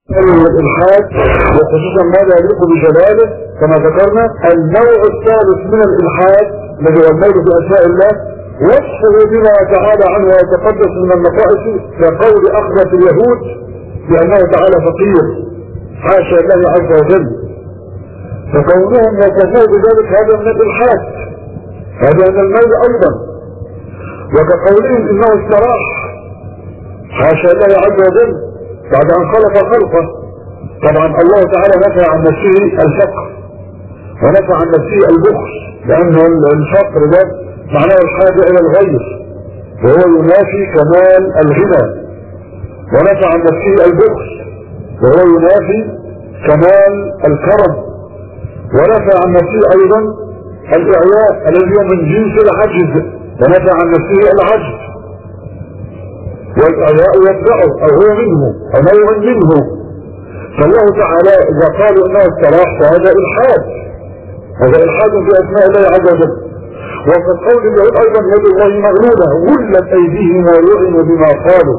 الإلحاد وخصوصا ما لا يليق بجلاله كما ذكرنا النوع الثالث من الإلحاد الذي هو الميل بأسماء الله وصفه بما تعالى عنه ويتقدس من النقائص كقول أخذة اليهود بأنه تعالى فقير حاشا الله عز وجل فكونهم وصفوه بذلك هذا من الإلحاد هذا من الميل أيضا وكقولهم إنه استراح حاشا الله عز وجل بعد ان خلق خلقه طبعا الله تعالى نفى عن نفسه الفقر ونفى عن نفسه البخل لانه الفقر ده معناه الحاجة الى الغير وهو ينافي كمال الغنى ونفى عن نفسه البخل وهو ينافي كمال الكرم ونفى عن نفسه ايضا الاعياء الذي هو من جنس العجز ونفى عن نفسه العجز والأعياء يتبعه أو هو منه أو نوع منه فالله تعالى إذا قالوا إنه الصلاح فهذا إلحاد هذا إلحاد في أسماء الله عز وجل وفي قول اليهود أيضا يد الله مغلولة غلت أيديهم ويعنوا بما قالوا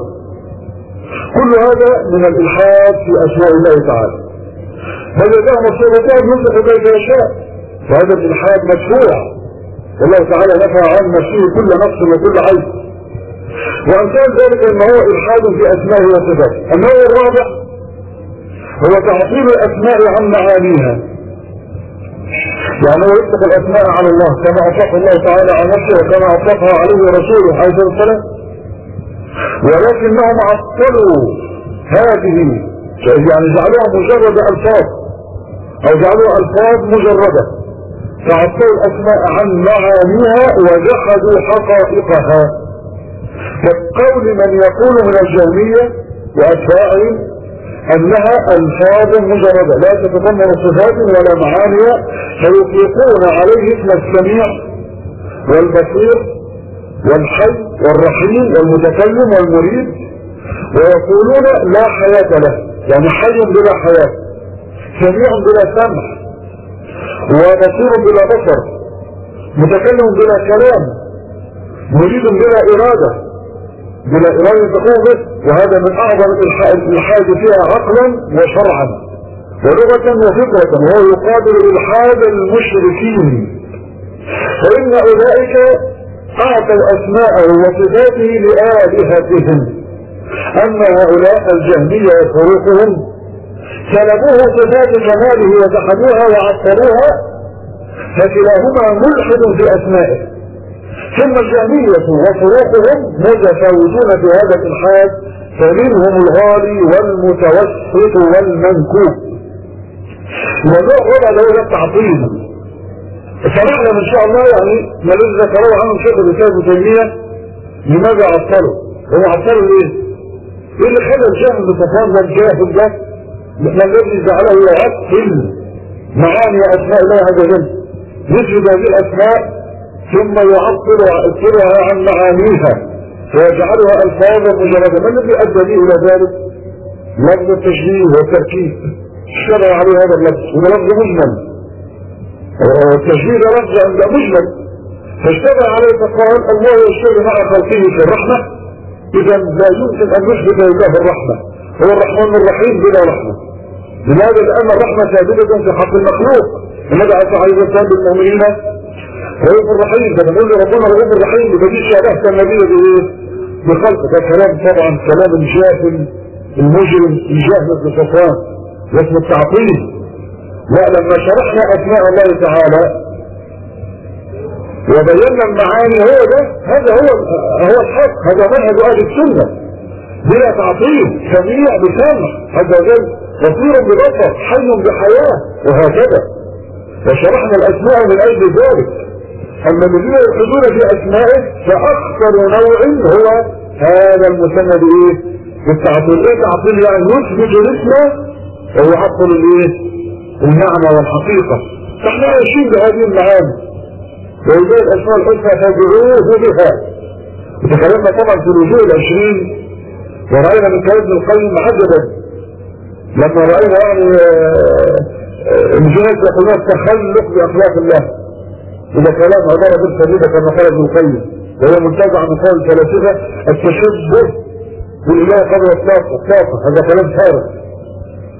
كل هذا من الإلحاد في أسماء الله تعالى بل يداه مصيبتان ينفق كيف يشاء فهذا الإلحاد مدفوع والله تعالى نفى عن نفسه كل نفس وكل عيب وأمثال ذلك أن هو إلحاد في أسمائه وصفاته النوع الرابع هو تعطيل الأسماء عن معانيها يعني هو يطلق الأسماء على الله كما أطلق الله تعالى على نفسه وكما أطلقها عليه ورسوله عليه الصلاة والسلام ولكنهم عطلوا هذه يعني جعلوها مجرد ألفاظ أو جعلوها ألفاظ مجردة فعطلوا الأسماء عن معانيها وجحدوا حقائقها كقول من يقول من الجهمية وأتباعهم أنها ألفاظ مجردة لا تتضمن صفات ولا معاني فيطلقون عليه اسم السميع والبصير والحي والرحيم والمتكلم والمريد ويقولون لا حياة له يعني حي بلا حياة سميع بلا سمع وبصير بلا بصر متكلم بلا كلام مريد بلا إرادة بلا إرادة تقوم به وهذا من أعظم الإلحاد فيها عقلا وشرعا ولغة وفكرة وهو يقابل إلحاد المشركين فإن أولئك أعطوا أسماءه وصفاته لآلهتهم أما هؤلاء الجهمية وفروقهم سلبوه صفات جماله وجحدوها وعطروها فكلاهما ملحد في أسمائه ثم الجهمية وفروقهم متفاوتون في هذا الإلحاد فمنهم الغالي والمتوسط والمنكوب وده وضع له التعطيل سمعنا ان شاء الله يعني ما الذي ذكروه عنه شيخ الاسلام ابن تيميه لماذا عطلوا؟ هو عطلوا ليه؟ ايه اللي خلى الجاهل بصفان ده الجاهل ده ما الذي جعله يعطل معاني اسماء الله عز وجل يسجد هذه الاسماء ثم يعطل ويعطلها عن معانيها ويجعلها الفاظا مجرده ما الذي ادى به الى ذلك؟ لفظ التشبيه والتركيب اشتغل عليه هذا اللفظ وده لفظ مجمل التشبيه ده لفظ عند مجمل فاشتغل عليه فقال الله يشتغل مع خلقه في الرحمه اذا لا يمكن ان نثبت لله الرحمه هو الرحمن الرحيم بلا رحمه لماذا لان الرحمه ثابته في حق المخلوق النبي عليه الصلاه والسلام بالمؤمنين رؤوف الرحيم ده بنقول ربنا رؤوف الرحيم يبقى دي شبهت النبي بايه؟ بخلق ده كلام طبعا كلام الجاهل المجرم الجاهل في صفوان واسم التعطيل لا لما شرحنا اسماء الله تعالى وبينا المعاني هو ده هذا هو هو الحق هذا منهج اهل السنه بلا تعطيل سميع بسمع هذا جل بصير ببصر حي بحياه وهكذا وشرحنا الاسماء من اجل ذلك اما الذين يلحدون في اسمائه فاكثر نوع هو هذا المسمى بايه بالتعطيل ايه تعطيل يعني يثبت الاسم ويعطل الايه المعنى والحقيقة فاحنا عايشين بهذه المعاني وإذا الأسماء الحسنى فادعوه بها تكلمنا طبعا في الوجوه العشرين ورأينا من كلام ابن القيم عجبا لما رأينا يعني الجنات يقولون التخلق بأخلاق الله إذا كلام عبارة بالفريدة كما قال ابن القيم وهو منتزع من قول الفلاسفة التشبه بالإله قبل الطاقة الطاقة هذا كلام فارغ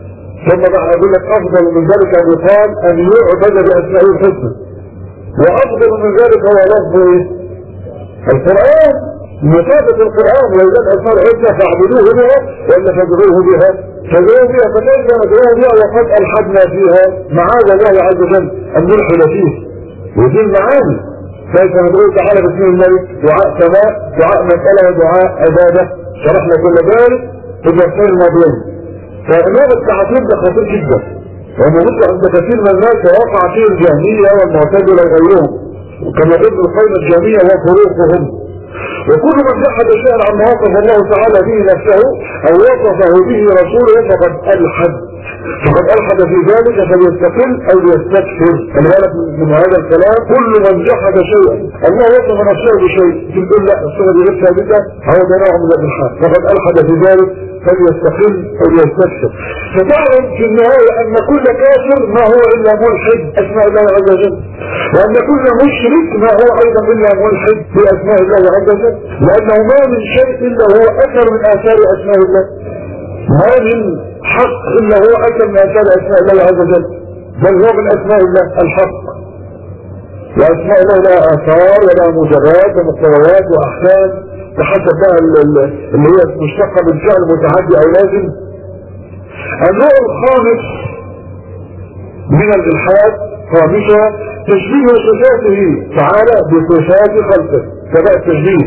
ثم بقى يقول لك افضل من ذلك ان يقال ان يعبد باسمائه الحسنى وافضل من ذلك هو لفظ ايه؟ القران مسافة القرآن وإذا أسماء الحسنى فاعبدوه بها وإلا فادعوه بها فادعوه بها فكيف ندعوه بها وقد ألحدنا فيها معاذ الله عز وجل أن نلحد فيه ودي المعاني كيف ندعوه تعالى باسم الملك دعاء سماء دعاء مسألة ودعاء عبادة شرحنا كل ذلك في الدرسين الماضيين فإمام التعطيل ده خطير جدا وموجود عند كثير من الناس وقع فيه الجهمية والمعتزلة وغيرهم كما ضد القيمة الجهمية وفروقهم وكل من جحد شيئا عما وصف الله تعالى به نفسه او وصفه به رسوله فقد الحد فقد الحد في ذلك فليستقل او ليستكثر خلي بالك من هذا الكلام كل من جحد شيئا الله وصف نفسه بشيء تقول لا الصفه دي غير ثابته هذا نوع من الالحاد فقد الحد في ذلك فليستقل او ليستكثر فتعلم في النهايه ان كل كافر ما هو الا ملحد اسماء الله عز وجل وان كل مشرك ما هو ايضا الا ملحد في اسماء الله عز وجل لانه ما من شيء الا هو اثر من اثار اسماء الله ما من حق الا هو اثر من اثار اسماء الله عز وجل بل هو من اسماء الله الحق واسماء الله لها اثار ولها مجرات ومقتضيات واحكام بحسب بقى اللي هي مشتقه من فعل متعدي او لازم النوع الخامس من الالحاد خامسها تشبيه صفاته تعالى بصفات خلقه فبقى التشبيه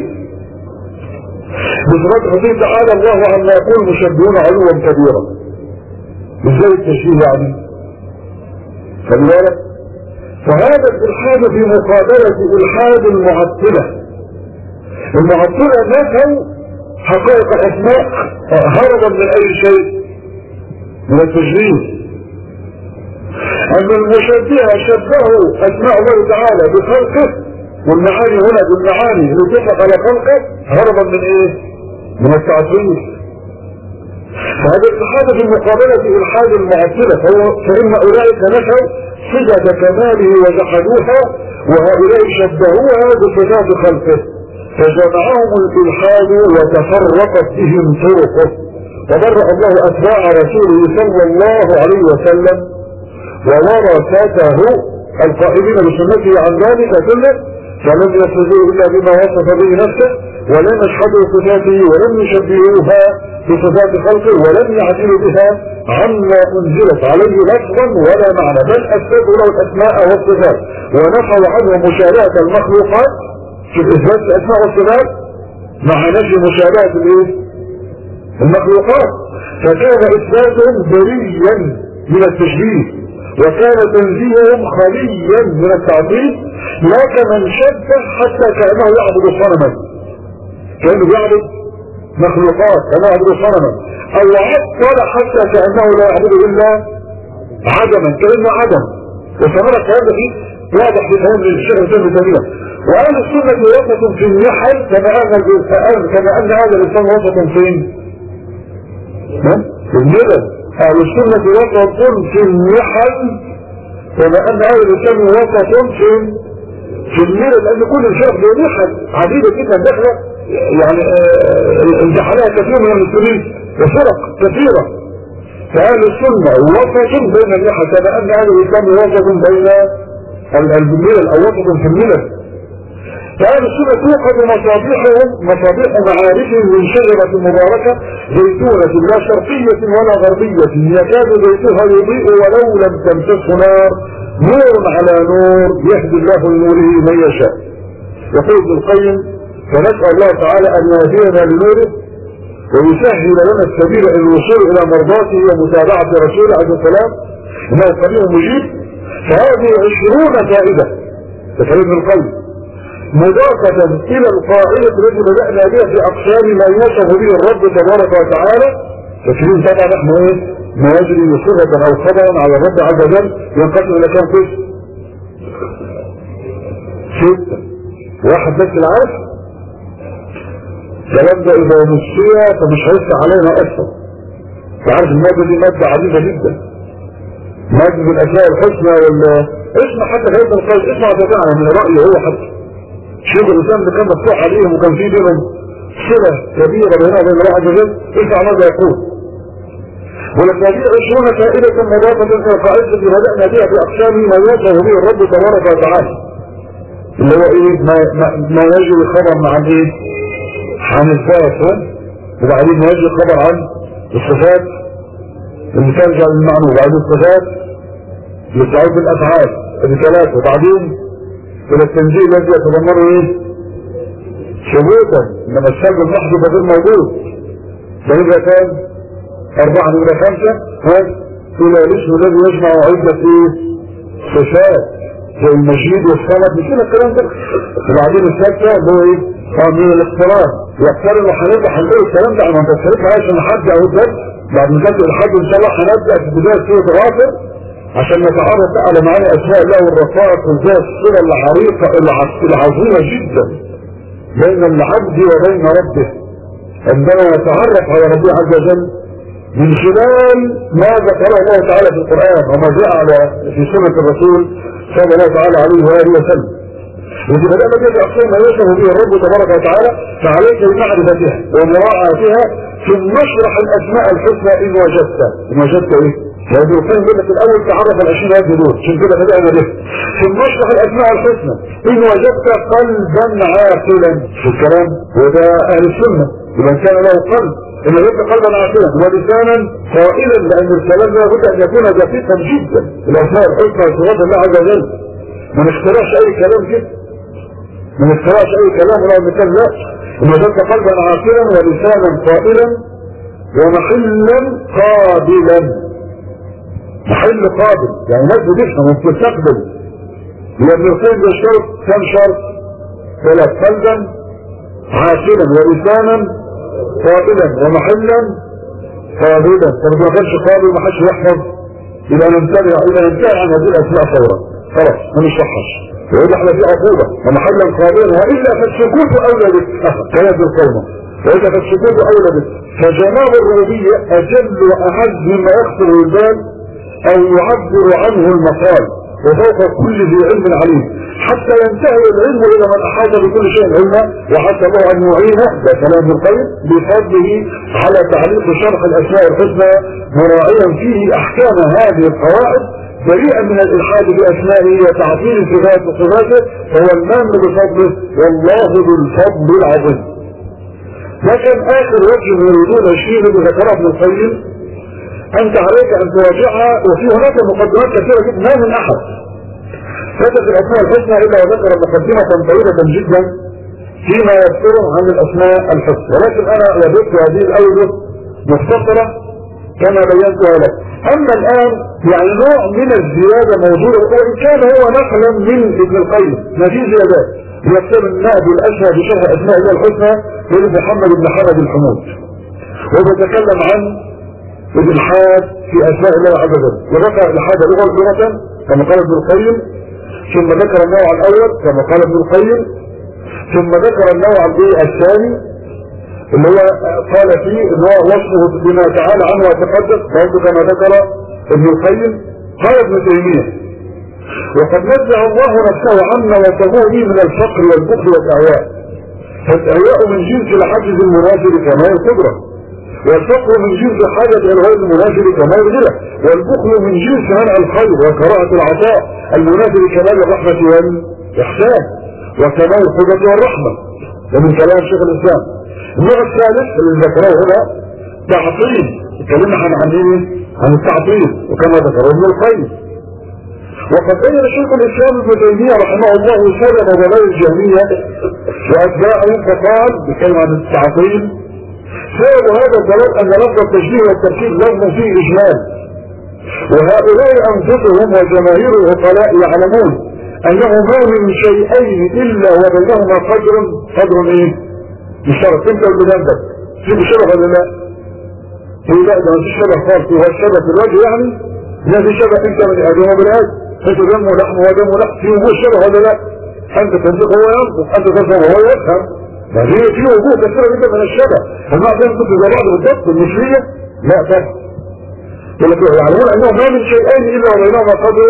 بصفات خلقه تعالى الله عما يقول مشبهون علوا كبيرا ازاي التشبيه يعني خلي بالك فهذا الالحاد في مقابله الحاد المعطله المعطلة نفوا حقائق الاسماء هربا من اي شيء من التجريد ان المشبهة شبهوا اسماء الله تعالى بخلقه والمعاني هنا بالمعاني اللي تطلق على خلقه هربا من ايه من التعطيل فهذا الاتحاد في مقابلة الحاد المعطلة فهو فإن أولئك نفوا صفة كماله وجحدوها وهؤلاء شبهوها بصفات خلقه فجمعهم الإلحاد وتفرقت بهم طرقه وبرأ الله أتباع رسوله صلى الله عليه وسلم وورثته القائمين بسنته عن ذلك كله فلم يخرجوا إلا بما وصف به نفسه ولم يشهدوا صفاته ولم يشبهوها بصفات خلقه ولم يعدلوا بها عما أنزلت عليه لفظا ولا معنى بل أثبتوا له الأسماء والصفات ونفوا عنه مشابهة المخلوقات في اثبات الاسماء والصفات مع نفي مشابهة الايه المخلوقات فكان اثباتهم بريا من التشبيه وكان تنزيههم خليا من التعظيم لا كمن شبه حتى كانه يعبد صنما كانه يعبد مخلوقات كانه يعبد صنما او عطل حتى كانه لا يعبد الا عدما كانه عدم وسمرة الكلام ده فيه واضح في كلام الشيخ الاسلام تيميه وأهل السنة وسط في النحل كما أن كما أن هذا الإنسان وسط فين؟ في الملل أهل السنة وسط في النحل كما أن هذا الإنسان وسط في في الملل لأن كل شيء له نحل عديدة جدا داخلة يعني امتحانها كثير من المسلمين وفرق كثيرة فأهل السنة وسط بين النحل كما أن هذا الإنسان وسط بين الملل أو وسط في الملل فأهل السنة توقد مصابيحهم مصابيح معارفهم من شجرة مباركة زيتونة لا شرقية ولا غربية يكاد زيتها يضيء ولو لم تمسسه نار نور على نور يهدي الله لنوره من يشاء يقول ابن القيم فنسأل الله تعالى أن يهدينا لنوره ويسهل لنا السبيل إلى الوصول إلى مرضاته ومتابعة رسوله عليه السلام إنه قريب مجيب فهذه عشرون فائدة تفعيل ابن القيم مضافة إلى القاعدة التي بدأنا بها في أقسام ما يوصف به الرب تبارك وتعالى فاكرين طبعا احنا ايه ما يجري صفة أو خبرا على الرب عز وجل ينقسم إلى كم قسم؟ ستة واحد بس العارف الكلام ده إذا نسيها فمش هيفتح علينا أصلا تعرف المادة دي مادة عديدة جدا مادة الأشياء الحسنى وال اسمع حتى في هذا القول اسمع تبعنا من رأيه هو حتى شيخ الإسلام اللي كان مفتوح عليهم وكان في بينهم صلة كبيرة بينهم وبين الله عز وجل اسمع ماذا يقول ولك هذه عشرون فائدة مضافة إلى قاعدة بدأنا بها بأقسام ما يوجه به الرب تبارك وتعالى اللي هو ايه ما, ما, ما يجري الخبر عن ايه عن الذات وبعدين ما يجري الخبر عن الصفات اللي ترجع للمعنى وبعدين الصفات اللي تعود بالافعال بثلاثة وبعدين الى التنزيل الذي يتضمنه ايه ثبوتا انما السلب المحض ده غير موجود ده يبقى كام اربعة نمرة خمسة ها الى الاسم الذي يجمع عدة ايه صفات زي المجيد والصمد مش كده الكلام ده وبعدين السادسة اللي هو ايه اه من الاقتران يقترن وهنبدا هنقول الكلام ده انا ما بتكلمش عشان حد او الدرس بعد ما نبدا الحد ان شاء الله هنبدا في بدايه سوره غافر عشان نتعرف بقى على معاني اسماء الله والرفاق وازاي الصله العريقه العظيمه جدا بين العبد وبين ربه عندما يتعرف على ربه عز وجل من خلال ما ذكره الله تعالى في القرآن وما جاء على في سنة الرسول صلى الله تعالى عليه وآله وسلم وإذا بدأنا بها بأقسام ما يشبه به الرب تبارك وتعالى فعليك بمعرفتها ومراعاتها ثم نشرح الأسماء الحسنى إن وجدت إن وجدت إيه؟ لأن الإنسان يقول لك الأول تعرف العشرين هذه دول عشان كده بدأنا به ثم نشرح الأسماء الحسنى إن وجدت قلبا عاقلا في الكلام وده أهل السنة إذا كان له قلب إن وجدت قلبا عاقلا ولسانا قائلا لأن الكلام لابد أن يكون دقيقا جدا الأسماء الحسنى وصفات الله عز وجل ما نخترعش أي كلام كده ما نخترعش أي كلام ولا مثال لا إن وجدت قلبا عاقلا ولسانا قائلا ومحلا قابلا محل قابل يعني ناس بتفهم وبتستقبل لأن القيم بيشترط كم شرط ثلاث قلبا عاقلا ولسانا قابلا ومحلا قابلا فما ما كانش قابل ما حدش يحفظ يبقى نمتنع الى ننتهي عن هذه الاسماء فورا خلاص ما نشرحهاش ويقول احنا في عقوبه ومحلا قابلا والا فالسكوت اولى بك كلام القوم والا فالسكوت اولى بك فجمال الربوبيه اجل واعز مما يخطر البال او يعبر عنه المقال وفوق كل ذي علم عليم حتى ينتهي العلم الى من احاط بكل شيء علما وحتى الله ان يعينه ده كلام القيم بفضله على تعليق شرح الاسماء الحسنى مراعيا فيه احكام هذه القواعد بريئا من الالحاد باسمائه وتعطيل صفات وصفاته فهو المان بفضله والله ذو الفضل العظيم لكن اخر وجه من الوجوه العشرين اللي ذكرها ابن القيم انت عليك ان تراجعها وفي هناك مقدمات كثيره جدا ما من احد فتت الاسماء الحسنى الا وذكر مقدمه طويله جدا فيما يذكره عن الاسماء الحسنى ولكن انا وجدت هذه الاوجه مختصره كما بينتها لك اما الان يعني نوع من الزياده موجوده وان كان هو نقلا من ابن القيم ما في زيادات هي كتاب النهج الاشهر بشرح اسماء الله الحسنى لابن محمد بن حمد الحمود وبيتكلم عن الالحاد في اسماء الله عز وجل وذكر الالحاد لغه لغه كما قال ابن القيم ثم ذكر النوع الاول كما قال ابن القيم ثم ذكر النوع الثاني اللي هو قال فيه ان هو وصفه بما تعالى عنه وتقدس برضه كما ذكر ابن القيم قال ابن تيميه وقد نزه الله نفسه عما وصفوه به من الفقر والبخل والاعياء فالاعياء من جنس الحجز المناسب كما القدره والفقر من جنس حاجة إلى غير المناسب كمال الغنى والبخل من جنس منع الخير وكراهة العطاء المناسب كمال الرحمة والإحسان وكمال القدرة والرحمة ده من كلام شيخ الإسلام النوع الثالث اللي ذكره هنا تعطيل اتكلمنا عن عن ايه؟ عن التعطيل وكما ذكره ابن القيم وقد بين شيخ الاسلام ابن تيميه رحمه الله سبب ضلال الجهميه واتباعهم فقال بكلمه عن التعطيل سبب هذا الضلال ان لفظ التشبيه والتركيب لفظ فيه اجمال وهؤلاء انفسهم وجماهير العقلاء يعلمون انه ما من شيئين الا وبينهما قدر قدر ايه؟ مشترك انت واللي جنبك في شبه ولا لا؟ في لا ده مفيش شبه خالص هو الشبه في الوجه يعني؟ لا في شبه انت من ادم ومن ادم انت دم ولحم ودم ولحم في وجوه شبه ولا لا؟ انت تنطق هو ينطق انت تفهم وهو يفهم يعني في وجوه كثيره جدا من الشبه فما ينطق زي بعض بالضبط المثليه لا طبعا يعلمون انه ما من شيئين الا وبينهما قدر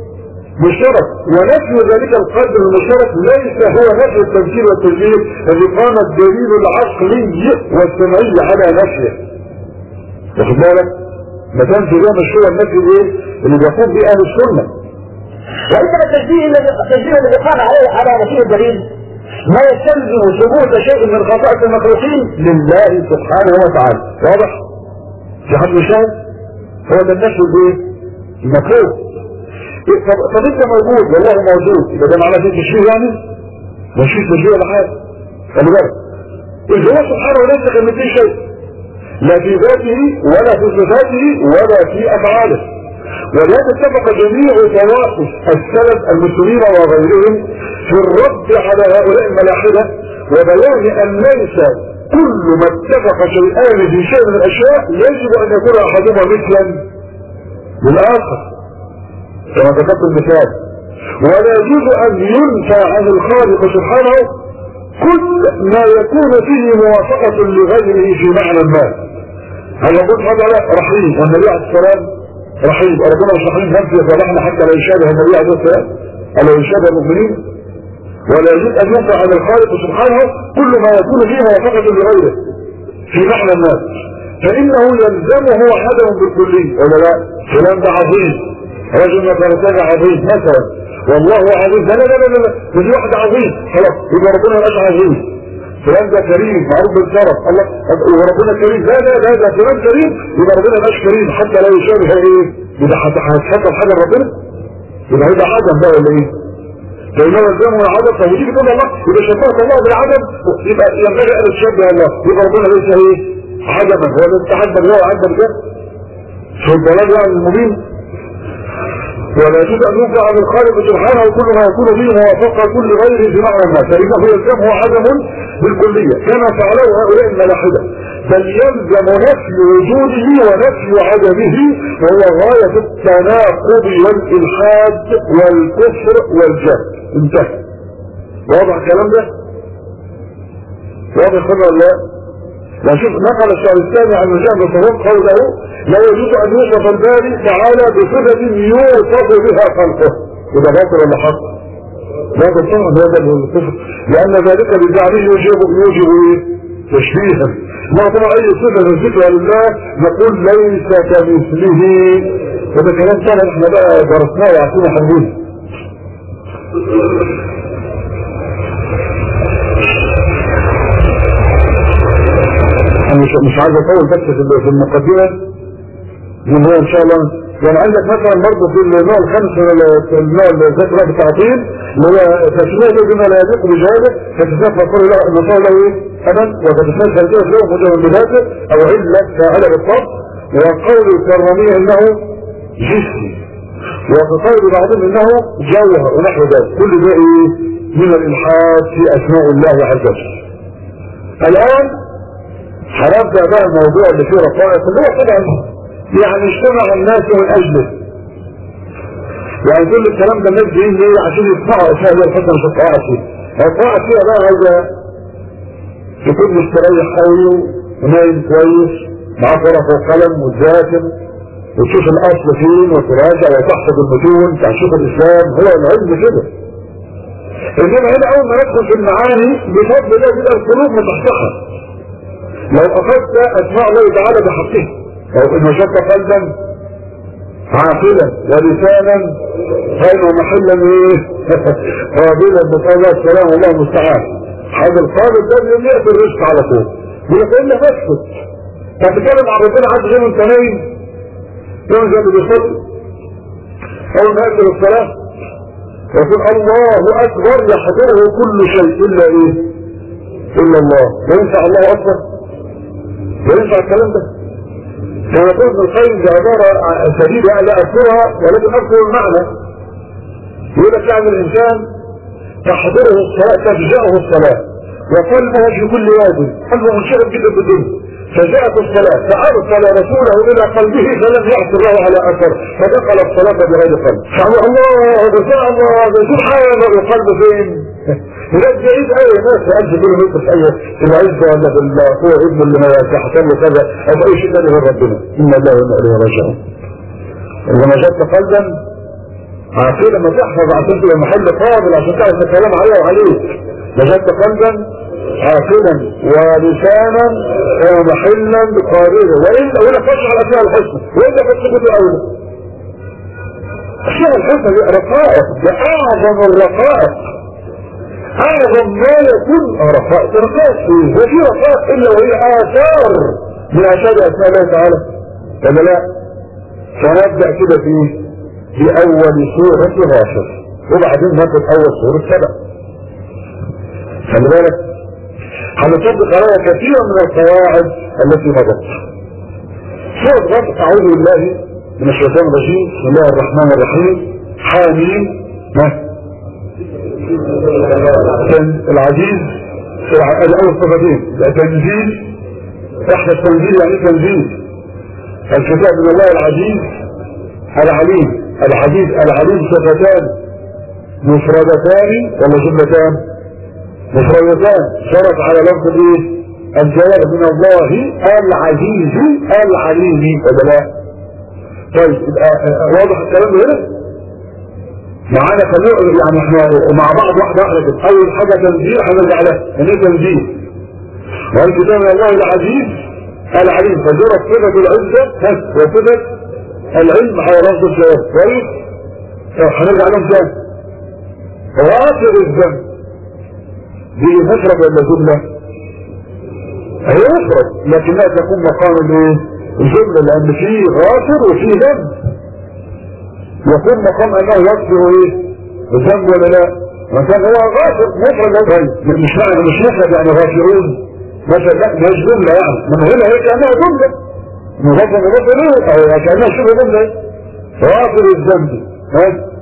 مشترك ونفي ذلك القدر المشترك ليس هو نفي التفسير والتجديد الذي قام الدليل العقلي والسمعي على نفيه واخد بالك ما كانش ده مش هو النفي ايه اللي بيقوم به اهل السنه وانما التشبيه الذي التشبيه الذي قام عليه على نفيه الدليل ما يستلزم ثبوت شيء من خصائص المخلوقين لله سبحانه وتعالى واضح في حد مشاهد هو ده النفي الايه المكروه إيه طب, طب انت موجود والله موجود يبقى ده معناه في تشبيه يعني مش في تشبيه ولا حاجه خلي بالك إذ هو سبحانه ليس كمثله شيء لا في ذاته ولا في صفاته ولا في أفعاله ولهذا اتفق جميع طوائف السلف المسلمين وغيرهم في الرد على هؤلاء الملاحدة وبيان أن ليس كل ما اتفق شيئان في شيء من الأشياء يجب أن يكون أحدهما مثلا للآخر كما ذكرت المثال ولا يجوز أن ينفى عن الخالق سبحانه كل ما يكون فيه موافقة لغيره في معنى ما هل يقول هذا رحيم والنبي عليه السلام رحيم وربنا مش رحيم نفسه يصلحنا حتى لا يشابه النبي عليه السلام ألا يشابه المؤمنين ولا يجوز أن ينفع عن الخالق سبحانه كل ما يكون فيه موافقة لغيره في معنى الناس فإنه يلزمه عدم بالكلي ولا لا فلان ده عظيم رجل مثلا عظيم مثلا والله عظيم لا لا لا لا لا مش واحد عظيم خلاص يبقى ربنا مش عظيم فلان ده كريم معروف بالشرف الله وربنا كريم لا لا لا ده فلان كريم يبقى ربنا مش كريم حتى لا يشابه ايه يبقى هتحصل حاجه ربنا يبقى هيبقى عدم بقى ولا ايه فإنه يلزمه العدم فوجيك تقول الله يبقى شبهت الله بالعدم يبقى ينبغي أن تشبه الله يبقى ربنا ليس ايه عدما هو اللي استحدث هو عدم كده شو الضلال يعني المبين ولا يجوز ان ينفع عن الخالق سبحانه كل ما يكون فيه موافقة كل غيره في معنى ما فإنه يلزمه عدم بالكلية كما فعله هؤلاء الملاحدة بل يلزم نفي وجوده ونفي عدمه وهو غاية التناقض والإلحاد والكفر والجهل انتهى واضح الكلام ده؟ واضح كده ولا لا؟ وشوف نقل الشعر الثاني عن وجاه بصواب قوله لا يجوز ان يوصف الباري تعالى بصفة يوصف بها خلقه وده باطل ولا حق؟ باطل طبعا هذا الصفة لان ذلك بزعمه يوجب يوجب ايه؟ تشبيها ما طبعا اي صفة نثبتها لله نقول ليس كمثله وده كلام سهل احنا بقى درسناه وعطينا حلوين انا مش مش عايز اطول بس في المقدمه ان هو ان شاء الله يعني عندك مثلا برضه في النوع الخامس من النوع الذكر بالتعطيل اللي هو تسميه بما لا يليق بجهاله فتسميه فقول له النصارى له ايه؟ ابا وتسميه خارجيه له مجرد بذاته او عله فاعله بالطبع وقول الكرمانيه انه جسمي وقول بعضهم انه جوهر ونحو ذلك كل ده ايه؟ من الالحاد في اسماء الله عز وجل الان هنبدأ بقى الموضوع اللي فيه رقائق اللي هو طبعا يعني اجتمع الناس من اجله يعني كل الكلام ده الناس جايين ليه عشان يسمعوا اشياء زي الحته مش الطاعه فيها الطاعه فيها بقى عايزه تكون مستريح قوي ونايم كويس معاك ورقه وقلم وتذاكر وتشوف الاصل فين وتراجع وتحفظ المتون بتاع شيخ الاسلام هو العلم كده انما هنا اول ما ندخل في المعاني بفضل الله تبقى القلوب مصحصحه لو اخذت اسماء الله تعالى بحقه لو ان وجدت قلبا عاقلا ولسانا خير محلا ايه قابلا بقول الله السلام والله المستعان هذا القابل ده اللي يأتي الرزق على طول يقول لك الا اسكت تتكلم عن ربنا عز وجل وانت نايم يوم زي اللي بيصلي اول ما يأتي الصلاه يقول الله اكبر يحضره كل شيء الا ايه الا الله وينفع الله اكبر وينفع الكلام ده كما يقول ابن القيم بعبارة سديدة لا أذكرها ولكن أذكر المعنى يقول لك يعني الإنسان تحضره الصلاة تفجأه الصلاة وقلبه في كل واد قلبه منشغل جدا بالدنيا فجاءت الصلاة فأرسل رسوله إلى قلبه فلم يعص الله على أثر فدخل الصلاة بغير قلب فقال الله بساء الله سبحان القلب فين؟ هناك بعيد أي ناس ألف كيلومتر في أي في العزة ولا في القوة ابن اللي ما يحصل له كذا أو أي شيء ثاني غير ربنا إن الله وإنا إليه راجعون لما جبت قلبا عقيل لما تحفظ عشان تبقى محل قابل عشان تعرف الكلام عليه وعليك وجدت قلبا عاقلا ولسانا ومحلا قادرا وإلا ولا تشعر الأسماء الحسنى وإلا فتسقط الأولى الأسماء الحسنى دي رقائق ده أعظم الرقائق أعظم ما يكون رقائق رقائق فيه وفي رقائق إلا وهي آثار من آثار أسماء الله تعالى ولا لا فنبدأ كده في في أول سورة غافر وبعدين ناخد أول سورة سبع خلي بالك هنطبق عليها كثيرا من القواعد التي مضت سورة غافر أعوذ بالله من الشيطان الرجيم بسم الله الرحمن الرحيم حامين ها العزيز الأول صفتين تنزيل احنا التنزيل يعني تنزيل الكتاب من الله العزيز العليم العزيز العليم صفتان مفردتان ولا جملتان مفردتان شرط على لفظ ايه الجواب من الله العزيز العليم ولا لا طيب يبقى واضح الكلام هنا معانا خلوه يعني احنا مع بعض واحدة واحدة كده اول حاجة تنزيل هنرجع لها يعني ايه تنزيل والكتاب من الله العزيز العليم فجرت صفة العزة وصفة العلم على لفظ الجواب كويس هنرجع لهم تاني غافر الذنب دي مفرد ولا جملة هي مفرد لكنها تكون مقام الايه الجملة لان فيه غافر وفيه ذنب يكون مقام انه يغفر ايه الذنب ولا لا مثلا هو غافر مفرد طيب مش معنى مش مفرد يعني غافرون مثلا لا مش جملة يعني من هنا هي كأنها جملة مغفر مغفر ايه او كأنها شبه جملة غافر الذنب ها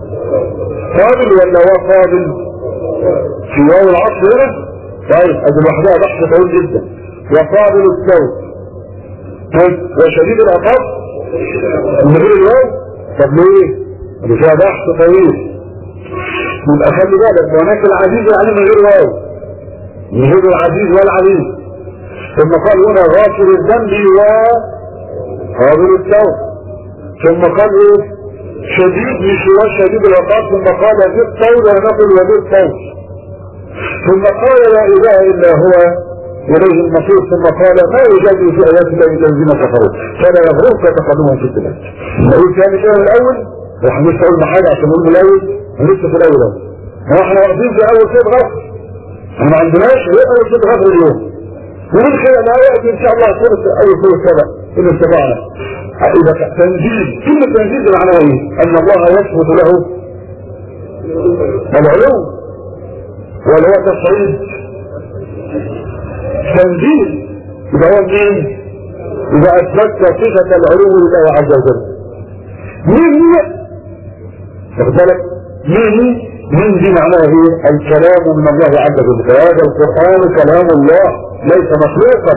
قابل ولا هو قابل في واو العصر هنا طيب ادي لوحدها بحث طويل جدا وقابل الصوت طيب وشديد العقاب من غير الواو طب ليه؟ اللي فيها بحث طويل يبقى خلي بالك هناك العزيز يعني من غير واو من غير العزيز والعليم ثم قال هنا غافر الذنب وقابل التوب ثم قال ايه شديد مش هو شديد العقاب ثم قال ذي الطول ونقل وذي الطول ثم قال لا اله الا هو اليه المصير ثم قال ما يجادل في ايات الله الا الذين كفروا فلا يغررك تقدمهم في البلاد نقول ثاني كده الاول واحنا لسه قلنا حاجه عشان نقول الاول لسه في الاول اهو هو احنا واخدين في اول شيء غفر احنا ما عندناش غير اول شيء غفر اليوم ومن خلال ما ياتي ان شاء الله سوره اول سوره سبع ان اتبعنا إذا تنزيل كل تنزيل معناه ايه ان الله يثبت له العلو ولا هو تصعيد تنزيل يبقى هو مين اذا اثبتت صفة العلو لله عز وجل مين هي واخد بالك مين مين دي معناها ايه الكلام من الله عز وجل فهذا القرآن كلام الله ليس مخلوقا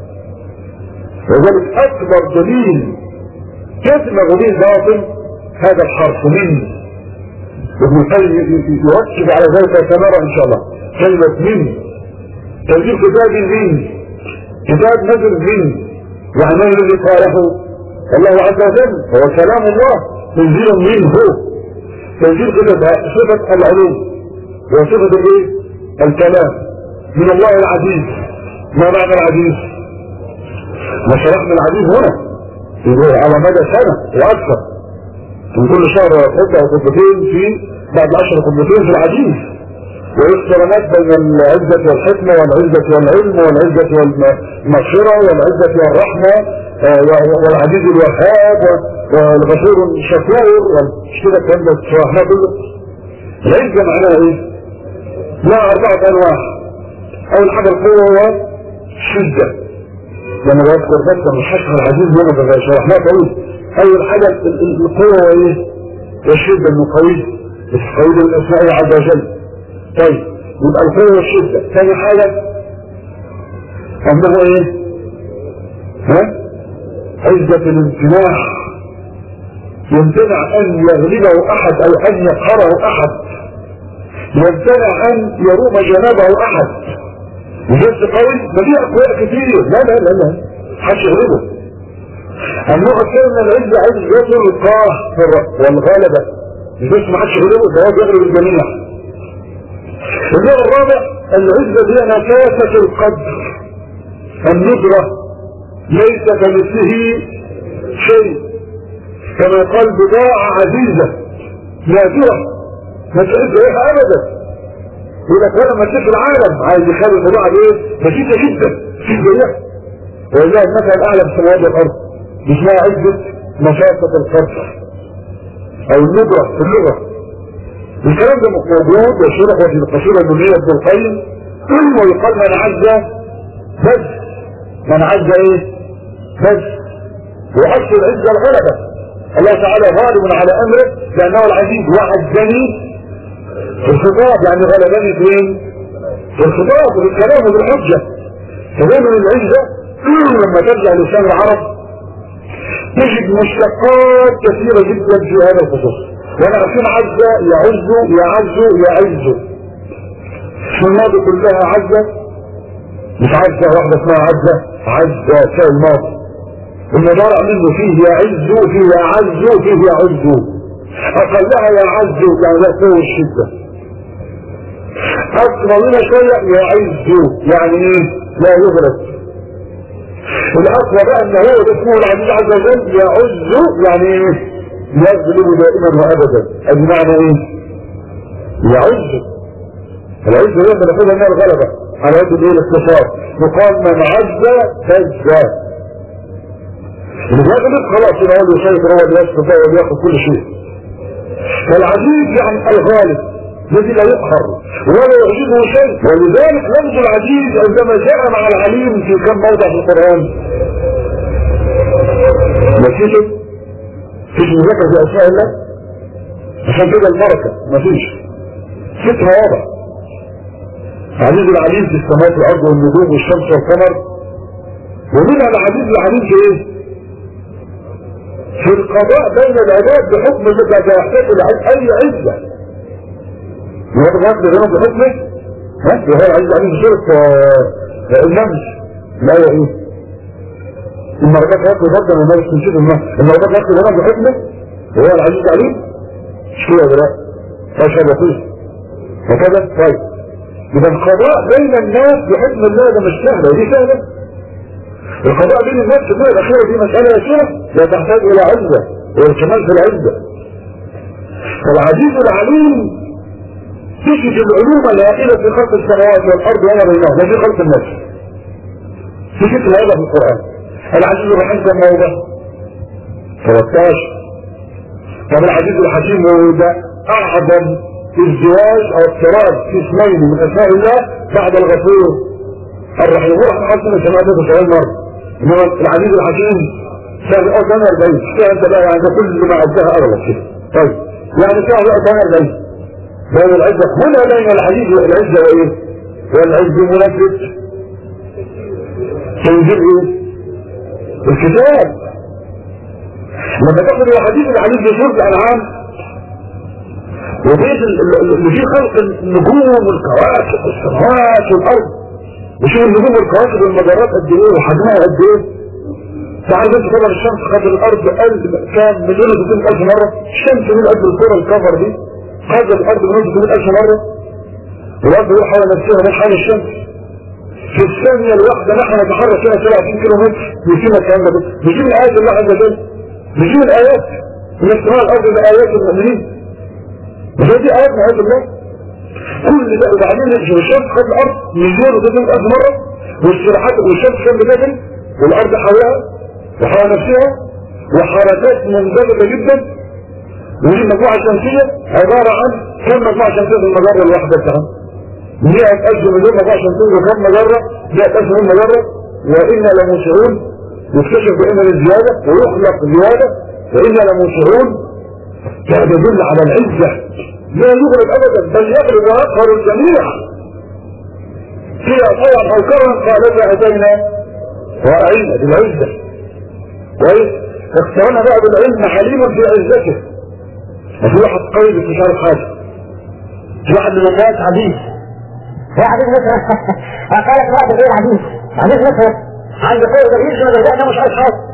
وذلك اكبر دليل يدمغ به باطل هذا الحرف من ابن القيم يركز على ذلك سنرى ان شاء الله كلمة من تنزيل كتاب من كتاب نزل من يعني من الذي قاله الله عز وجل هو كلام الله تنزيل منه تنزيل كتاب صفة العلوم وصفة الايه الكلام من الله العزيز ما معنى العزيز ما شرحنا العزيز هنا على مدى سنة واكثر من كل شهر خطة او خطتين في بعد عشر خطتين في العزيز واقترانات بين العزة والحكمة والعزة والعلم والعزة والمغفرة والعزة والرحمة والعزيز الوهاب والغفور الشكور مش كده الكلام ده شرحناه كله العزة معناها ايه؟ لها أربعة أنواع أول حاجة القوة هو شدة لما بذكر بس من حكم العزيز لما شرحناه طويل أول حاجة القوة هو ايه؟ والشدة انه قوي بس قوي بالأسماء عز وجل طيب يبقى القوة والشدة ثاني حاجة انه ايه ها عزة الامتناع يمتنع ان يغلبه احد او ان يقهره احد يمتنع ان يروم جنابه احد وجدت قوي ما دي اقوال كتير لا لا لا لا حدش يغلبه النوع الثاني من العزة عزة القهر والغلبة مش ما حدش يغلبه ده هو بيغلب الجميع النوع الرابع العزة هي نفاسة القدر الندرة ليس كمثله شيء كما قال بضاعة عزيزة نادرة ما تعز ايه ابدا يقول لك وانا مشيت العالم عايز يخلي البضاعة دي ايه بسيطة جدا في زيها ولله المثل الاعلى في سماوات الارض اسمها عزة نشاطة القدر او الندرة في اللغة الكلام ده موجود وشرح في القصيدة الدنيا ابن القيم ويقال من عز بس من عز ايه بس واصل العزة الغلبة الله تعالى غالب على امره لانه العزيز وعزني في الخطاب يعني غلبني فين في الخطاب وبالكلام وبالحجة فدايما العزة لما ترجع لسان العرب تجد مشتقات كثيرة جدا في هذا الخصوص وانا عارفين عز يعز يعز يعز في الماضي كلها عزة مش عزة واحدة اسمها عزة عزة في الماضي المضارع منه فيه يعز فيه يعز فيه يعز اقلها يعز يعني لا فيه الشدة اكثر منها شوية يعز يعني ايه لا يغرق الاقوى بقى ان هو اسمه العزيز عز وجل يعز يعني ايه يغلب دائما وابدا المعنى ايه يعز العز هو اللي ناخدها من الغلبة على يد الايه الاختصار يقال من عز فز اللي بيغلب خلاص يبقى هو اللي يسيطر هو اللي يسقط هو اللي ياخد كل شيء فالعزيز يعني الغالب الذي لا يقهر ولا يعجبه شيء ولذلك لفظ العزيز عندما جاء مع العليم في كم موضع في القرآن نتيجة فيش مذاكرة في أسماء الله عشان كده البركة مفيش ستها واضح عزيز العليم في السماوات والأرض والنجوم والشمس والقمر ومنها العزيز العليم في ايه؟ في القضاء بين العباد بحكم لا يحتاج الى اي عزة يوضع غاز لغنى بحكمه ها وهو العزيز العليم في سورة النمل لا يا ايه المرضات يأكل غدا وما يستنشد الماء المرضات يأكل غدا بحكمه وهو العزيز العليم مش كده ولا لا فاشهد وفيه وكذا طيب إذا القضاء بين الناس بحكم الله ده مش سهلة ودي سهلة القضاء بين الناس في النهاية الأخيرة دي مسألة يسيرة لا تحتاج إلى عزة والكمال في العزة فالعزيز العليم تجد العلوم الهائلة في خلق السماوات والأرض وما بينهما ده في خلق الناس في كتب هذا في القرآن العزيز الرحيم كم موضع 13 طب العزيز الحكيم هو ده أعظم ازدواج او اضطراب في اسمين من اسماء الله بعد الغفور الرحيم هو احنا حسنا سمعت هذا سؤال مرة انما العزيز الحكيم سهل او سنة 40 فيها انت بقى يعني كل ما عدها اغلب كده طيب يعني سهل او سنة 40 بين العزة هنا بين العزيز والعزة وايه والعز منفذ تنزل ايه الكتاب لما تاخد الحديث العزيز في سورة الانعام وبيت اللي فيه خلق النجوم والكواكب والسماوات والارض وشوف النجوم والكواكب والمجرات قد ايه وحجمها قد ايه تعال انت طبعا الشمس قدر الارض قلب كام مليون و الف مرة الشمس من قد الكرة الكفر دي قدر الارض مليون و الف مرة والارض يروح حول نفسها من حول الشمس في الثانية الواحدة نحن نتحرك فيها 30 كيلو متر يجينا الكلام ده بيجي من آيات الله عز وجل بيجي من آيات من استواء الأرض بآيات المؤمنين وهي دي آيات من آيات الله كل ده وبعدين يجي الشمس خد الأرض مليون وتسعين ألف مرة والسرعات والشمس كان بتجري والأرض حواليها وحول نفسها وحركات منضبطة جدا ودي مجموعة شمسية عبارة عن كم مجموعة شمسية في المجرة الواحدة بتاعها مئة ألف مليون مجموعة شمسية وكم مجرة مئة ألف مليون مجرة وإنا لموسعون يكتشف بإن الزيادة ويخلق زيادة وإنا لموسعون كان يدل على العزة لا يغلب أبدا بل يغلب ويقهر الجميع فيها طوعا أو كرها قالت أتينا وأعينا بالعزة كويس اخترنا بقى بالعلم حليما في عزته وفي واحد قوي مش عارف حاجة في واحد من الناس عزيز يا عزيز مثلا قالت واحد غير عزيز عزيز مثلا عنده قوة غير شو ده مش عارف حاجة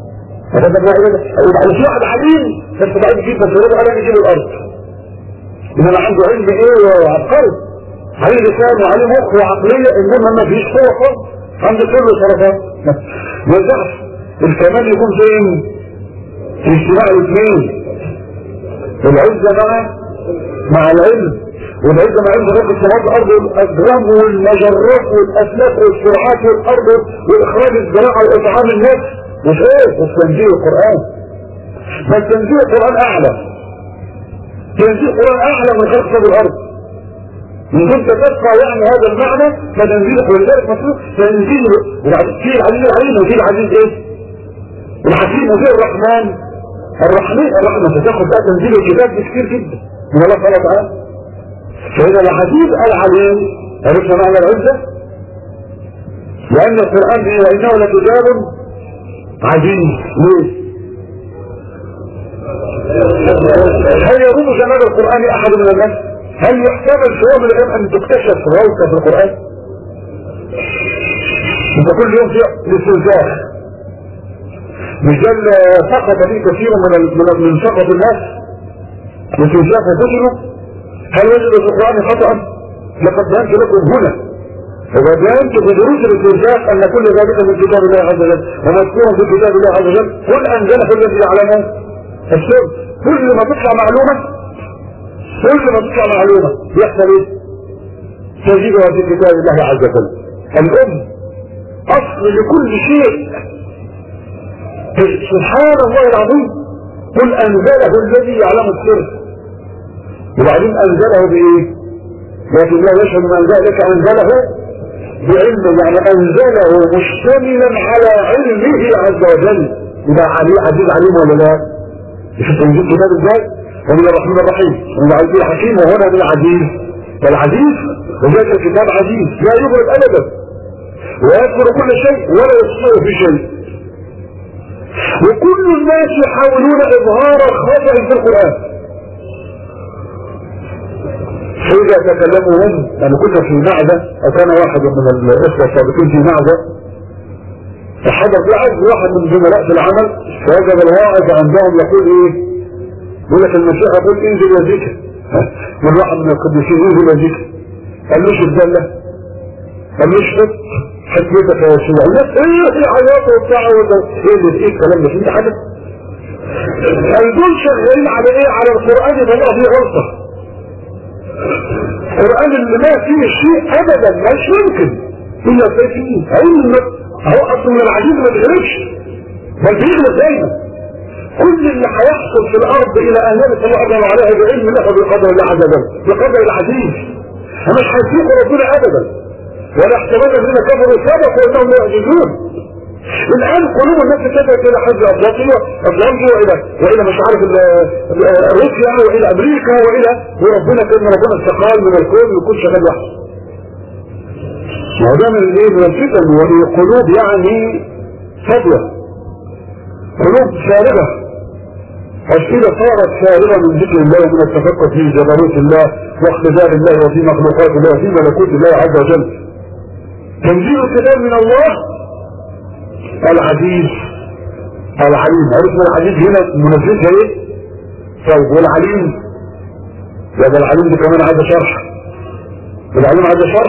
وفي واحد حليم بس ضعيف جدا بس يريد على يجيب الارض انما عنده علم ايه وعبقري عليه لسان وعليه مخ وعقلية انما ما فيش قوة خالص عنده كله شرفات ما ينفعش الكمال يكون فين في اجتماع الاثنين العزة مع مع العلم والعزة مع علم رب السماوات والارض والاجرام والمجرات والاسلاك والسرعات والارض واخراج الزراعة واطعام الناس مش ايه وفي تنزيل القرآن بل تنزيل القرآن اعلى تنزيل القرآن اعلى من خلق سبب الارض ان كنت تبقى يعني هذا المعنى فتنزيل ولذلك مطلوب تنزيل في العزيز العليم وفي العزيز ايه الحكيم وفي الرحمن الرحمن الرحمة ستاخد بقى تنزيل الكتاب كتير جدا من الله سبحانه وتعالى فإذا العزيز العليم عرفنا معنى العزة لأن القرآن به وإنه لكتاب عزيز ليه؟ هل يروم جمال القرآن أحد من الناس؟ هل يحتمل في يوم من الأيام أن تكتشف روضة في القرآن؟ انت كل يوم في الاستنزاف مش ده اللي سقط فيه كثير من من من سقط الناس الاستنزاف وفشلوا هل وجد في القرآن خطأ؟ لقد بينت لكم هنا وبينت في دروس الاستنزاف أن كل ذلك من كتاب الله عز وجل ومذكور في كتاب الله عز وجل قل أنزله الذي يعلمه السر كل ما تطلع معلومة كل ما تطلع معلومة يحصل ايه تجدها في كتاب الله عز وجل الام اصل لكل شيء سبحان الله العظيم قل انزله الذي يعلم السر وبعدين انزله بايه لكن لا يشهد من ذلك انزله بعلم يعني انزله مشتملا على علمه عز وجل يبقى عليه عزيز عليم ولا لا مش تنزيل كتاب ازاي ومن الرحمن الرحيم ومن العزيز الحكيم وهنا من العزيز فالعزيز وذلك الكتاب عزيز لا يبرد ابدا ويذكر كل شيء ولا يخصه في شيء وكل الناس يحاولون اظهار الخطأ في القرآن فإذا تكلموا هم يعني كنا في معدة أو كان واحد من الإخوة السابقين في معدة فحضر بعض واحد من زملاء في العمل فوجد الواعظ عندهم يقول ايه يقول لك المسيح يقول انزل يزيك من واحد من القديسين انزل يزيك قال له الدلة قال له حط حكمتك يا يسوع الناس ايه في عياط وبتاع ايه اللي ايه الكلام ده في حاجه قال دول شغالين على ايه على القران يطلع فيه غلطه القران اللي ما فيه شيء ابدا مش ممكن الا فيه علم هو اصلا من العجيب ما بيغربش بل بيغرب دايما كل اللي هيحصل في الارض الى ان يرث الله اجل عليها بعلم له بقدر الله عز وجل بقدر العزيز مش هيسيبوا ربنا ابدا ولا احتمال الذين كفروا سبقوا انهم يعجزون الان قلوب الناس اتجهت الى حج افريقيا افريقيا والى والى مش عارف روسيا والى امريكا والى وربنا كان ربنا استقال من الكون ويكون شغال وحده وده من الايه من الفتن والقلوب يعني فضلة قلوب فارغة أسئلة صارت فارغة من ذكر الله ومن التفكر في جبروت الله واختبار الله وفي مخلوقات الله وفي ملكوت الله عز وجل تنزيل الكلام من الله العزيز العليم عرفنا العزيز هنا منزلها ايه طيب والعليم يبقى العليم دي كمان عايزه شرح العليم عايزه شرح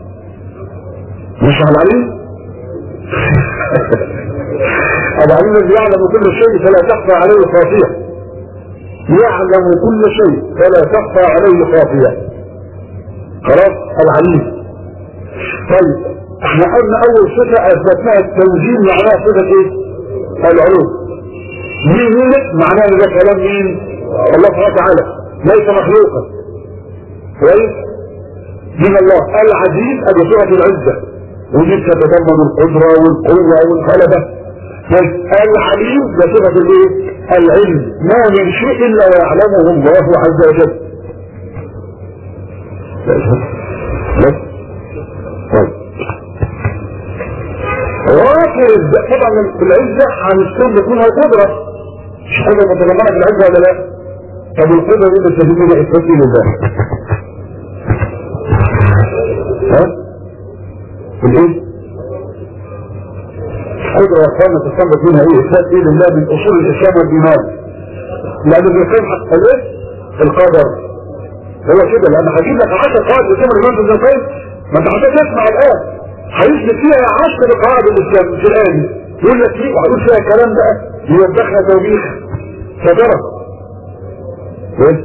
مش على العليم العليم الذي يعلم كل شيء فلا تخفى عليه خافية يعلم كل شيء فلا تخفى عليه خافية خلاص العليم طيب احنا قلنا اول صفة اثبتناها التوجيه معناها صفة ايه العلوم مين مين معناها ان ده كلام مين الله سبحانه وتعالى ليس مخلوقا كويس من الله العزيز ادي صفة العزة ودي تتضمن القدرة والقوة والغلبة العليم ده صفة الايه العلم ما من شيء الا يعلمه الله عز وجل بس طيب غافر طبعا العزة هنستخدم منها القدرة مش حاجة متضمنة في العزة ولا لا طب القدرة دي بتسبب لنا اثبات لله ها الايه قدرة يا اخوانا تستنبط منها ايه اثبات ايه لله من اصول الاسلام والايمان لان بيقيم الايه القدر هو كده لان هجيب لك 10 قواعد الاسلام الامام ابن القيم ما انت عشان تسمع الان هيثبت فيها 10 قواعد الاسلام في الان يقول لك ايه وهيقول فيها كلام بقى يوضحنا توبيخ فدرس بس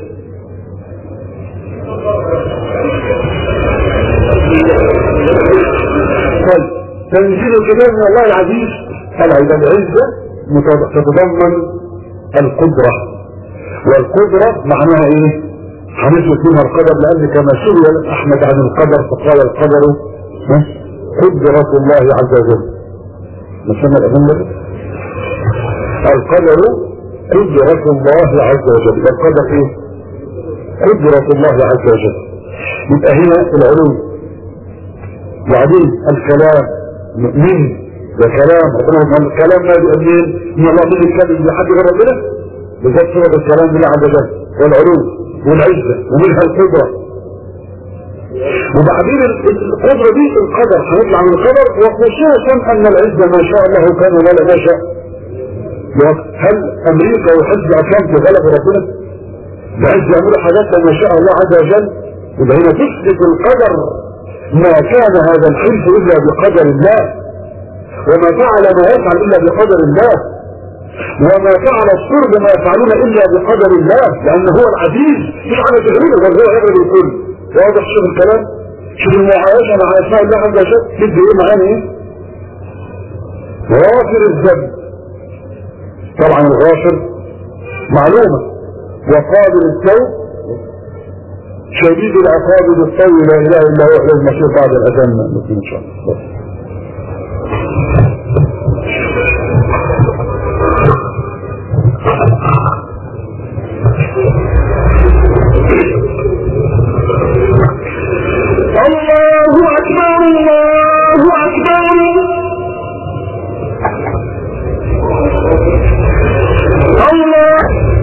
طيب تنزيل الكتاب من الله العزيز العباد العزة تتضمن القدرة والقدرة معناها ايه هنثبت منها القدر لان كما سئل احمد عن القدر فقال القدر قدرة الله عز وجل نسمى الأدلة القدر قدرة الله عز وجل القدر ايه قدرة الله عز وجل يبقى هنا العلوم وبعدين الكلام من ده كلام ربنا الكلام ما بيقول ان الله من يتكلم لحد غير ربنا بالذات صفة الكلام لله عز وجل والعلوم والعزة ومنها القدرة وبعدين القدرة دي القدر هنطلع من القدر وخصوصا ان العزة ما شاء الله كان ولا ما شاء هل امريكا وحزب عشان غلب ربنا بعز يعملوا حاجات ما شاء الله عز وجل يبقى هنا تثبت القدر ما كان هذا الحلف الا بقدر الله وما فعل ما يفعل الا بقدر الله وما فعل الصرب ما يفعلون الا بقدر الله لانه هو العزيز مش على تغييره بل هو يقدر الكل واضح شوف الكلام شوف المعايشة مع اسماء الله عز وجل بدي ايه معانا ايه غافر الذنب طبعا الغافر معلومة وقابل التوب شديد العقاب بالطوي لا اله الا هو الى المسير بعد الاذان ان شاء الله الله اكبر الله اكبر الله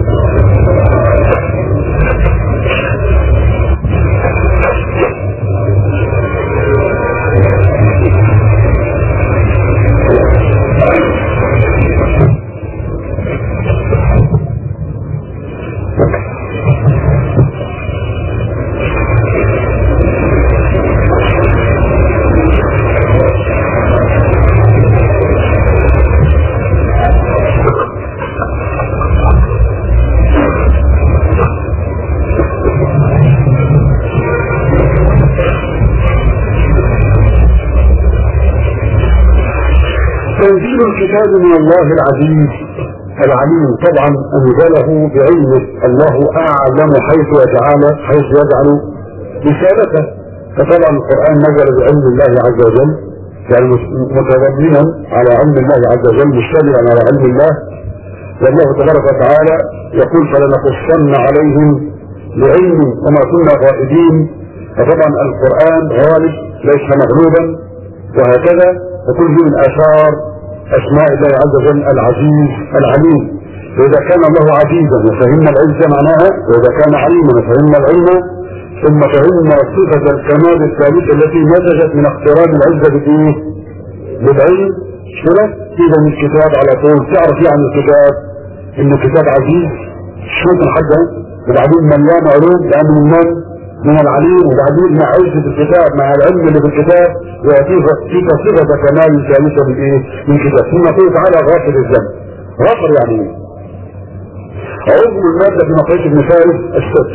تنزيل الكتاب من الله العزيز العليم طبعا انزله بعلمه الله اعلم حيث يجعل حيث يجعل رسالته فطبعا القران نزل بعلم الله عز وجل يعني متضمنا على علم الله عز وجل مشتملا على علم الله والله تبارك وتعالى يقول فلنقصن عليهم بعلم وما كنا غائبين فطبعا القران غالب ليس مغلوبا وهكذا وكل من اثار اسماء الله عز وجل العزيز العليم فاذا كان الله عزيزا وفهمنا العزه معناها واذا كان عليما وفهمنا العلم ثم فهمنا صفه الكمال الثالثه التي نتجت من اقتران العزه بالايه؟ بالعلم كده كده من الكتاب على طول تعرف ايه عن الكتاب انه كتاب عزيز شوف الحاجه وبعدين مليان علوم لان من من من العليم وبعدين مع عزة الكتاب مع العلم اللي بالكتاب ويعطيك فيك صفة كمال ثالثة من ايه؟ من كتاب ثم قال تعالى غافر الذنب غافر يعني ايه؟ عضو المادة في مقاييس ابن فارس الستر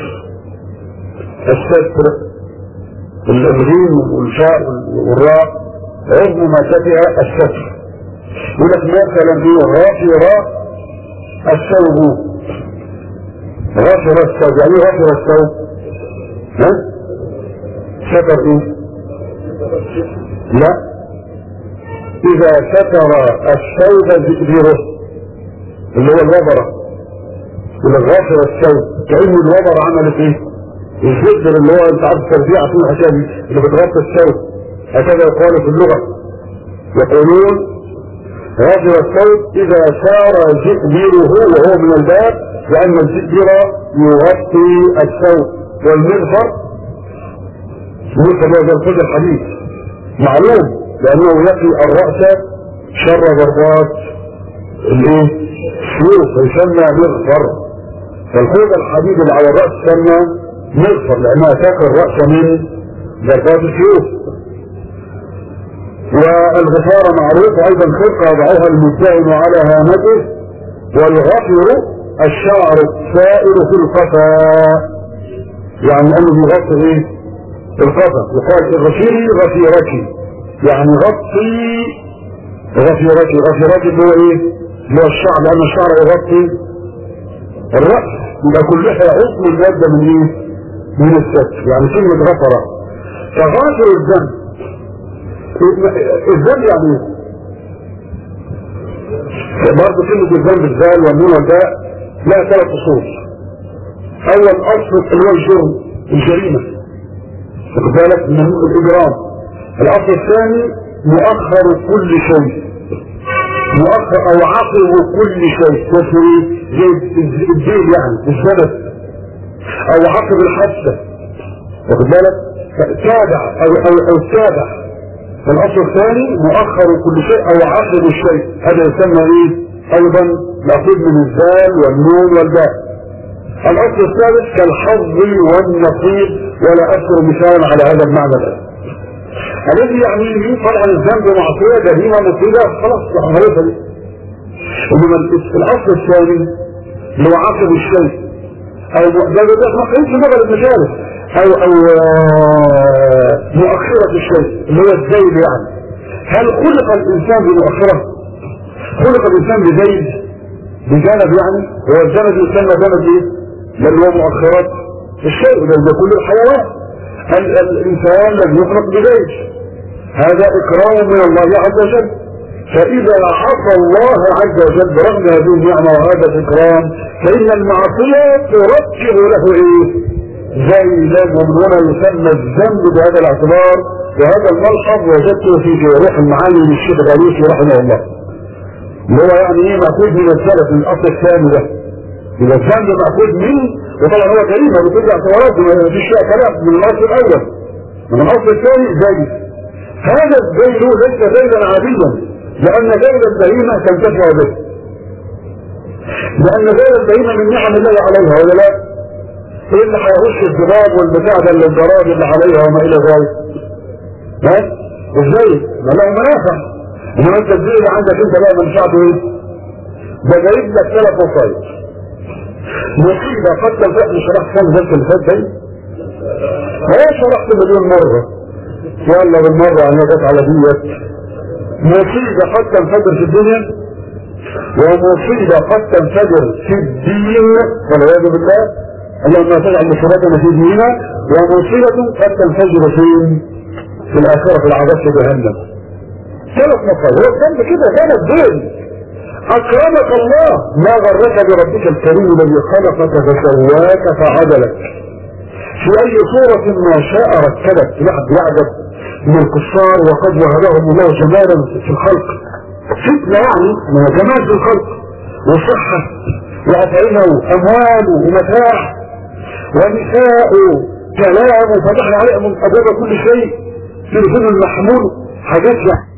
الستر الغين والشاء والراء عضو مادتها الستر يقول لك مثلا ايه غافر الثوب غافر الثوب يعني ايه غافر الثوب؟ ها ستر ايه لا اذا ستر الثوب ذكره اللي هو الوبرة اللي غافر الثوب كأن الوبرة عملت ايه الذكر اللي هو انت عارف التربيع في الحكايه دي اللي بتغطي الثوب هكذا يقال في اللغة يقولون غافر الثوب اذا سار ذكره وهو من الباب لان الذكر يغطي الثوب والمغفر مثل هذا الفجر الحديث معلوم لانه يقي الرأس شر ضربات الايه سيوف يسمى مغفر فالخوذ الحديد اللي على الرأس سمى مغفر لانها تاكل الرأس من ضربات السيوف والغفار معروف ايضا خلقه يضعها المتهم على هامته والغفر الشعر السائر في القفا يعني انه بيغطي ايه القفا يقال الغفيري غفيرك يعني غطي غفيرك غفيرك اللي هو ايه اللي هو الشعر لان الشعر يغطي الرأس يبقى كلها عضو المادة من ايه من الستر يعني كلمة غفرة فغافر الذنب الذنب يعني ايه برضه كلمة الذنب الزال والنون والباء لها ثلاث اصول اول اصل اللي هو الجرم الجريمة واخد بالك من الاجرام الاصل الثاني مؤخر كل شيء مؤخر او عقب كل شيء مثل زي الدين يعني السبب او عقب الحادثة واخد بالك تابع او او او تابع الاصل الثاني مؤخر كل شيء او عقب الشيء هذا يسمى ايه ايضا مأخوذ من الزال والنون والباء الاصل الثالث كالحظ والنصيب ولا اذكر مثالا على هذا المعنى الان الذي يعني طبعا الذنب معصية جريمة مصيبة خلاص عملتها دي انما الاصل الثاني اللي هو عقب الشيء او ده ده ما قيمش نظر المشارف او او مؤخرة الشيء اللي هو الزيد يعني هل خلق الانسان بمؤخرة خلق الانسان بزيد بجانب يعني هو الجانب يسمى جانب ايه اللي هو مؤخرات الشيء ده كل الحيوان الانسان لم يخلق بزيد هذا اكرام من الله عز وجل فاذا عصى الله عز وجل برغم هذه النعمه وهذا الاكرام فان المعصيه تركب له ايه زي ومن هنا يسمى الذنب بهذا الاعتبار وهذا الملحظ وجدته في روح المعاني للشيخ غالوسي رحمه الله اللي هو يعني ايه مأخوذ من السلف من الاصل الثاني ده يبقى الذنب مأخوذ منه وطبعا هو جريمه بكل اعتبارات ما فيش فيها كلام من الاصل الاول من الاصل الثاني زي هذا الزيل ليس زيلا عاديا لان زيل البهيمه تنتفع به لان زيل البهيمه من نعم الله عليها ولا لا؟ ايه اللي هيغش الذباب والبتاع ده اللي الضراب اللي عليها وما الى ذلك ها ازاي ما له منافع انما انت الزي اللي عندك انت بقى منفعته ايه ده جايب لك ثلاث وصايا مصيبه قد تنفع مش شرحت كام ذلك اللي فات ده هو شرحت مليون مره يلا بالمره انا جت على ديت مصيبه قد تنفجر في الدنيا ومصيبه قد تنفجر في الدين والعياذ بالله اللهم لا تجعل مصيبتنا في ديننا ومصيبة قد تنفجر فين؟ في الآخرة في العذاب في جهنم. ثلاث مصائب هو الذنب كده ثلاث دين. أكرمك الله ما غرك بربك الكريم الذي خلقك فسواك فعدلك. في أي صورة ما شاء ركبك واحد يعجب من الكفار وقد وهبهم الله جمالا في الخلق. فتنة يعني من جمال في الخلق وصحة وأطعمة وأموال ومتاع ونساء كلام فتحنا عليهم من أبواب كل شيء تلفون المحمول حاجات يعني